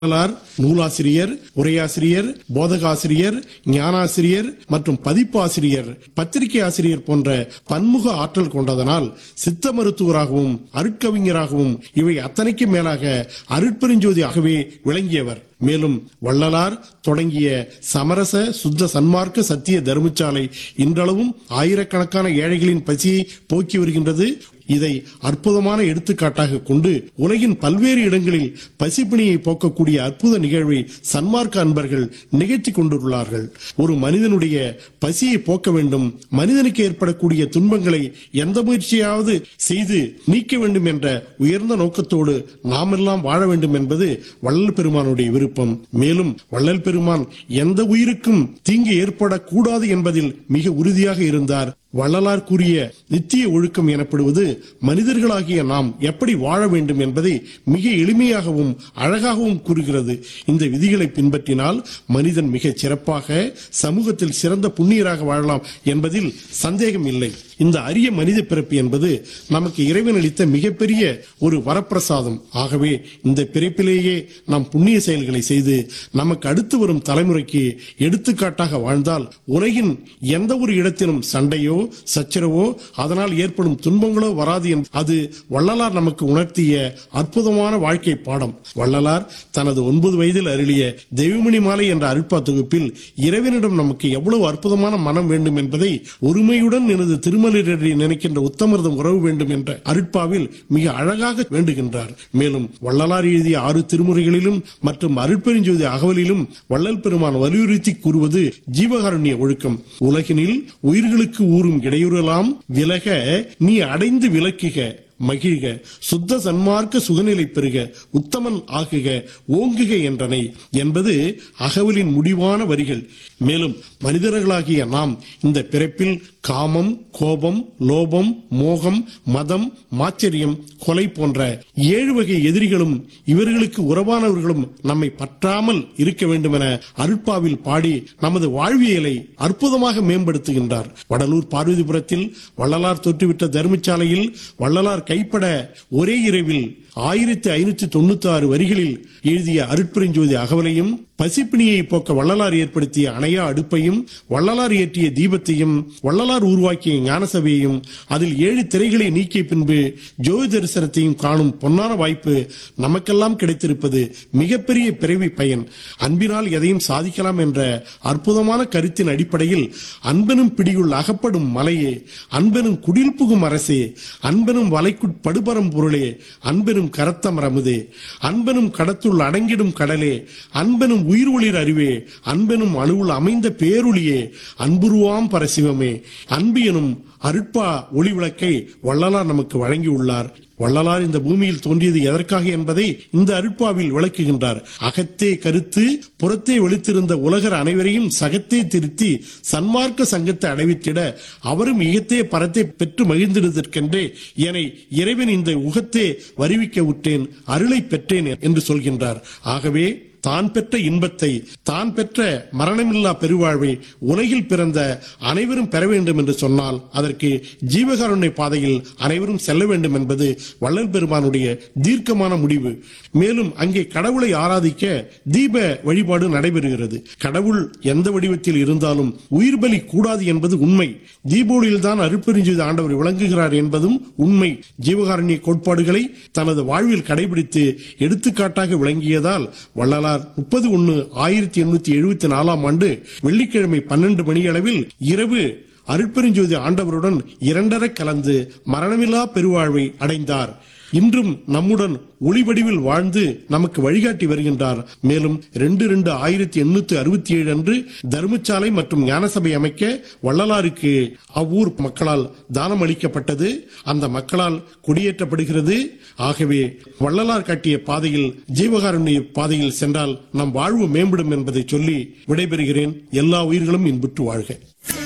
வள்ளலார் நூலாசிரியர் உரையாசிரியர் போதகாசிரியர் ஞானாசிரியர் மற்றும் பதிப்பாசிரியர் பத்திரிகை ஆசிரியர் போன்ற பன்முக ஆற்றல் கொண்டதனால் சித்த மருத்துவராகவும் அருட்கவிஞராகவும் இவை அத்தனைக்கு மேலாக அருட்பெருஞ்சோதியாகவே விளங்கியவர் மேலும் வள்ளலார் தொடங்கிய சமரச சுத்த சன்மார்க்க சத்திய தர்மசாலை இன்றளவும் ஆயிரக்கணக்கான ஏழைகளின் பசியை போக்கி வருகின்றது இதை அற்புதமான எடுத்துக்காட்டாக கொண்டு உலகின் பல்வேறு இடங்களில் பசிப்பிணியை போக்கக்கூடிய அற்புத நிகழ்வை சன்மார்க்க அன்பர்கள் நிகழ்த்தி கொண்டுள்ளார்கள் ஒரு மனிதனுடைய பசியை போக்க வேண்டும் மனிதனுக்கு ஏற்படக்கூடிய துன்பங்களை எந்த முயற்சியாவது செய்து நீக்க வேண்டும் என்ற உயர்ந்த நோக்கத்தோடு நாமெல்லாம் வாழ வேண்டும் என்பது வள்ளல் பெருமானுடைய விருப்பம் மேலும் வள்ளல் பெருமான் எந்த உயிருக்கும் தீங்கு ஏற்படக்கூடாது என்பதில் மிக உறுதியாக இருந்தார் வள்ளலார் கூறிய நித்திய ஒழுக்கம் எனப்படுவது மனிதர்களாகிய நாம் எப்படி வாழ வேண்டும் என்பதை மிக எளிமையாகவும் அழகாகவும் கூறுகிறது இந்த விதிகளை பின்பற்றினால் மனிதன் மிகச் சிறப்பாக சமூகத்தில் சிறந்த புண்ணியராக வாழலாம் என்பதில் சந்தேகம் இல்லை இந்த அரிய மனித பிறப்பு என்பது நமக்கு இறைவன் அளித்த மிகப்பெரிய ஒரு வரப்பிரசாதம் ஆகவே இந்த பிறப்பிலேயே நாம் புண்ணிய செயல்களை செய்து நமக்கு அடுத்து வரும் தலைமுறைக்கு எடுத்துக்காட்டாக வாழ்ந்தால் உலகின் எந்த ஒரு இடத்திலும் சண்டையோ சச்சரவோ அதனால் ஏற்படும் துன்பங்களோ வராது என்று அது வள்ளலார் நமக்கு உணர்த்திய அற்புதமான வாழ்க்கை பாடம் வள்ளலார் தனது ஒன்பது வயதில் அருளிய தெய்வமணி மாலை என்ற அருட்பா தொகுப்பில் இறைவனிடம் நமக்கு எவ்வளவு அற்புதமான மனம் வேண்டும் என்பதை ஒருமையுடன் எனது திருமலிரடி நினைக்கின்ற உத்தமர்தம் உறவு வேண்டும் என்ற அருட்பாவில் மிக அழகாக வேண்டுகின்றார் மேலும் வள்ளலார் எழுதிய ஆறு திருமுறைகளிலும் மற்றும் அருட்பெருஞ்சோதி அகவலிலும் வள்ளல் பெருமான் வலியுறுத்தி கூறுவது ஜீவகாருண்ய ஒழுக்கம் உலகினில் உயிர்களுக்கு ஊறும் இடையூறலாம் விலக நீ அடைந்து விலக்குக மகிழ்க சுத்த சன்மார்க்க சுகநிலை பெறுக உத்தமன் ஆகுக ஓங்குக என்றனை என்பது அகவலின் முடிவான வரிகள் மேலும் மனிதர்களாகிய நாம் இந்த பிறப்பில் காமம் கோபம் லோபம் மோகம் மதம் மாச்சரியம் கொலை போன்ற ஏழு வகை எதிரிகளும் இவர்களுக்கு உறவானவர்களும் நம்மை பற்றாமல் இருக்க வேண்டும் என அருட்பாவில் பாடி நமது வாழ்வியலை அற்புதமாக மேம்படுத்துகின்றார் வடலூர் பார்வதிபுரத்தில் வள்ளலார் தொற்றுவிட்ட தர்மசாலையில் வள்ளலார் கைப்பட ஒரே இரவில் ஆயிரத்தி ஐநூத்தி தொண்ணூத்தி ஆறு வரிகளில் எழுதிய அருட்பெருஞ்சோதி அகவலையும் பசிப்பிணியை போக்க வள்ளலார் ஏற்படுத்திய அணையா அடுப்பையும் வள்ளலார் ஏற்றிய தீபத்தையும் வள்ளலார் உருவாக்கிய ஞானசபையையும் அதில் ஏழு திரைகளை நீக்கிய பின்பு ஜோதி தரிசனத்தையும் காணும் பொன்னான வாய்ப்பு நமக்கெல்லாம் கிடைத்திருப்பது மிகப்பெரிய பிறவி பயன் அன்பினால் எதையும் சாதிக்கலாம் என்ற அற்புதமான கருத்தின் அடிப்படையில் அன்பெனும் பிடியுள் அகப்படும் மலையே அன்பெனும் குடில் புகும் அரசே அன்பெனும் வலைக்குட்படுபரம் பொருளே அன்பெனும் கரத்தமர் அமுதே அன்பெனும் கடத்துள் அடங்கிடும் கடலே அன்பெனும் உயிர் ஒளிர் அறிவே அன்பெனும் அணுவுள் அமைந்த பேருளியே அன்புருவாம் பரசிவமே அன்பு எனும் அருட்பா ஒளி விளக்கை வள்ளலார் நமக்கு வழங்கியுள்ளார் வள்ளலார் இந்த பூமியில் தோன்றியது எதற்காக என்பதை இந்த அருட்பாவில் விளக்குகின்றார் அகத்தே கருத்து புறத்தே வெளித்திருந்த உலகர் அனைவரையும் சகத்தே திருத்தி சன்மார்க்க சங்கத்தை அடைவித்திட அவரும் இகத்தே பரத்தை பெற்று மகிழ்ந்திடுவதற்கென்றே என இறைவன் இந்த உகத்தே வருவிக்க விட்டேன் அருளை பெற்றேன் என்று சொல்கின்றார் ஆகவே தான் பெற்ற இன்பத்தை தான் பெற்ற மரணமில்லா பெருவாழ்வை உலகில் பிறந்த அனைவரும் பெற வேண்டும் என்று சொன்னால் அதற்கு ஜீவகாருண்ய பாதையில் அனைவரும் செல்ல வேண்டும் என்பது வள்ளல் பெருமானுடைய தீர்க்கமான முடிவு மேலும் அங்கே கடவுளை ஆராதிக்க தீப வழிபாடு நடைபெறுகிறது கடவுள் எந்த வடிவத்தில் இருந்தாலும் உயிர் பலி கூடாது என்பது உண்மை தீபோலியில் தான் அருட்பெருஞ்செய்த ஆண்டவர் விளங்குகிறார் என்பதும் உண்மை ஜீவகாருண்ய கோட்பாடுகளை தனது வாழ்வில் கடைபிடித்து எடுத்துக்காட்டாக விளங்கியதால் வள்ளலார் முப்பது ஒன்னு ஆயிரத்தி எண்ணூத்தி எழுபத்தி நாலாம் ஆண்டு வெள்ளிக்கிழமை பன்னெண்டு மணி அளவில் இரவு அருட்பெருஞ்சோதி ஆண்டவருடன் இரண்டர கலந்து மரணமில்லா பெருவாழ்வை அடைந்தார் இன்றும் நம்முடன் ஒளி வடிவில் வாழ்ந்து நமக்கு வழிகாட்டி வருகின்றார் மேலும் ரெண்டு ரெண்டு ஆயிரத்தி எண்ணூத்தி அறுபத்தி ஏழு அன்று தர்மசாலை மற்றும் ஞானசபை அமைக்க வள்ளலாருக்கு அவ்வூர் மக்களால் தானம் அளிக்கப்பட்டது அந்த மக்களால் குடியேற்றப்படுகிறது ஆகவே வள்ளலார் காட்டிய பாதையில் ஜீவகாருண்ய பாதையில் சென்றால் நம் வாழ்வு மேம்படும் என்பதை சொல்லி விடைபெறுகிறேன் எல்லா உயிர்களும் இன்புற்று வாழ்க